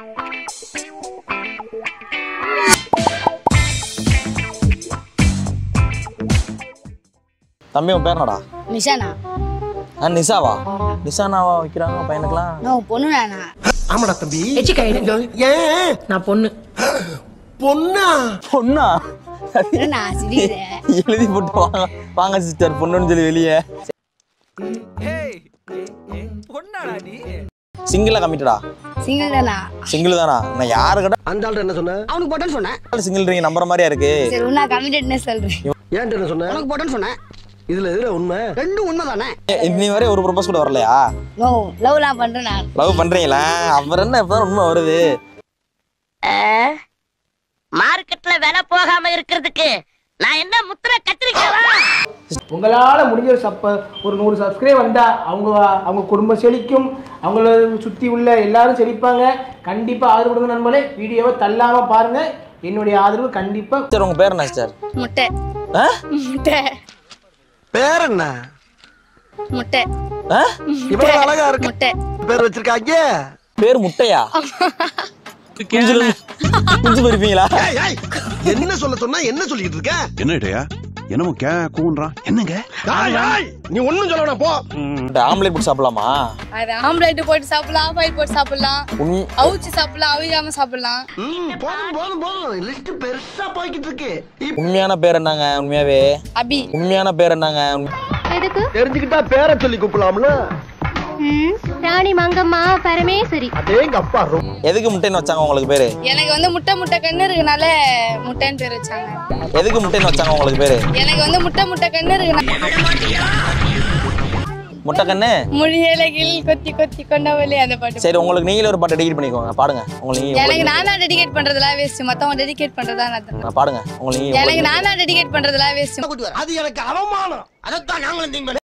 தம்பி உன் பேர் என்னடா நிஷானா ஆ நிஷாவா நிஷானாவா வைக்கிறாங்க பையனுக்குலாம் நான் பொண்ணு நானா ஆமாடா தம்பி ஏன் நான் பொண்ணு பொண்ணா பொண்ணா நான் சிரிக்கிறேன் எழுதி போட்டு வாங்க வாங்க சிஸ்டர் பொண்ணுன்னு சொல்லி வெளியே சிங்கிளா கமிட்டடா சிங்கிள் தானா சிங்கிள் தானா நான் யாரு கிட்ட அந்த ஆள்கிட்ட என்ன சொன்ன அவனுக்கு போட்டேன்னு சொன்னேன் சிங்கிள் ரிங் நம்புற மாதிரியா இருக்கு சரி உன்னா கமிட்டட்னு சொல்றேன் ஏன்ட்ட என்ன சொன்ன உனக்கு போட்டேன்னு சொன்னேன் இதுல எதுல உண்மை ரெண்டும் உண்மை தானே ஏ, இன்னி வரை ஒரு ப்ரொபோஸ் கூட வரலையா நோ லவ்லாம் பண்றேன் நான் லவ் பண்றீங்களா அப்புறம் என்ன இப்பதான் உண்மை வருது மார்க்கெட்ல விலை போகாம இருக்கிறதுக்கு நான் என்ன முத்திர கத்திரிக்கவா உங்களால் முடிஞ்ச ஒரு சப்ப ஒரு நூறு சப்ஸ்கிரைப் வந்தால் அவங்க அவங்க குடும்பம் செழிக்கும் அவங்கள சுற்றி உள்ள எல்லாரும் செழிப்பாங்க கண்டிப்பாக ஆதரவு கொடுங்க நண்பர்களே வீடியோவை தள்ளாமல் பாருங்கள் என்னுடைய ஆதரவு கண்டிப்பாக சிஸ்டர் உங்க பேர் என்ன சிஸ்டர் முட்டை ஆ? முட்டை பேர் என்ன முட்டை ஆ? இவ்வளவு அழகா இருக்கு முட்டை பேர் வச்சிருக்காங்க பேர் முட்டையா குஞ்சுல குஞ்சு பொறிப்பீங்களா ஏய், ஏய், என்ன சொல்ல சொன்னா என்ன சொல்லிட்டு இருக்க என்ன இடையா என்னமோ கே கூன்றான் என்னங்க ஏய், ஏய், நீ ஒண்ணும் சொல்ல வேணாம் போ ஆம்லேட் போட்டு சாப்பிடலாமா அது ஆம்லேட் போட்டு சாப்பிடலாம் ஆயில் போட்டு சாப்பிடலாம் உண்- அவிச்சு சாப்பிடலாம் அவிக்காம சாப்பிடலாம் ம், போதும் போதும் போதும் லிஸ்ட் பெருசா போய்கிட்டு இருக்கு இப்ப உண்மையான பேர் என்னங்க உண்மையாவே அபி உண்மையான பேர் என்னங்க தெரிஞ்சுக்கிட்டா பேரை சொல்லி கூப்பிடலாம்ல ராணி மங்கம்மா பரமேஸ்வரி அதேங்க அப்பா ரொம்ப எதுக்கு முட்டைன்னு வச்சாங்க உங்களுக்கு பேரு எனக்கு வந்து முட்டை முட்டை கண்ணு இருக்கனால முட்டைன்னு பேர் வச்சாங்க எதுக்கு முட்டைன்னு வச்சாங்க உங்களுக்கு பேரு எனக்கு வந்து முட்டை முட்டை கண்ணு இருக்கனால முட்டை கண்ணு மொழியலகில் கொத்தி கொத்தி கொண்டவளே அந்த பாட்டு சரி உங்களுக்கு நீங்களே ஒரு பாட்டு டெடிகேட் பண்ணிக்கோங்க பாடுங்க உங்களுக்கு நீங்க எனக்கு நானா டெடிகேட் பண்றதெல்லாம் வேஸ்ட் மத்தவங்க டெடிகேட் பண்றதா நான் நான் பாடுங்க உங்களுக்கு நீங்க எனக்கு நானா டெடிகேட் பண்றதெல்லாம் வேஸ்ட் அது எனக்கு அவமானம் அதைத்தான் நாங்களும் திங்க